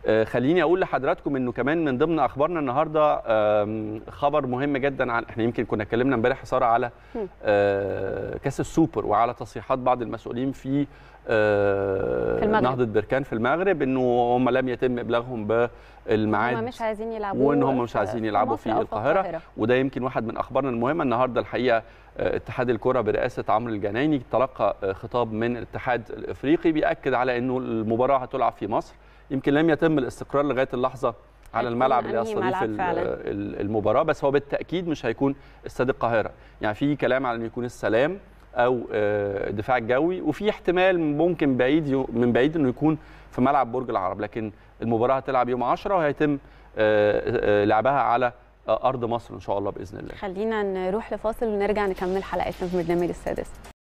آه، خليني اقول لحضراتكم انه كمان من ضمن اخبارنا النهارده آم، خبر مهم جدا عن احنا يمكن كنا اتكلمنا امبارح يا ساره على آه، كاس السوبر وعلى تصريحات بعض المسؤولين في آه، في المغرب. نهضه بركان في المغرب انه هم لم يتم ابلاغهم بالميعاد هم مش عايزين يلعبوا وان هم مش عايزين يلعبوا مصر في أو القاهره وده يمكن واحد من اخبارنا المهمه النهارده الحقيقه آه، اتحاد الكره برئاسه عمرو الجنايني تلقى آه، خطاب من الاتحاد الافريقي بياكد على انه المباراه هتلعب في مصر يمكن لم يتم الاستقرار لغايه اللحظه على هيكون الملعب اللي أنهي يستضيف ملعب ال- فعلاً؟ ال- المباراه بس هو بالتاكيد مش هيكون استاد القاهره يعني في كلام على انه يكون السلام او آه، الدفاع الجوي وفي احتمال ممكن بعيد يو- من بعيد انه يكون في ملعب برج العرب لكن المباراه هتلعب يوم 10 وهيتم آه، آه، لعبها على آه، ارض مصر ان شاء الله باذن الله خلينا نروح لفاصل ونرجع نكمل حلقتنا في برنامج السادس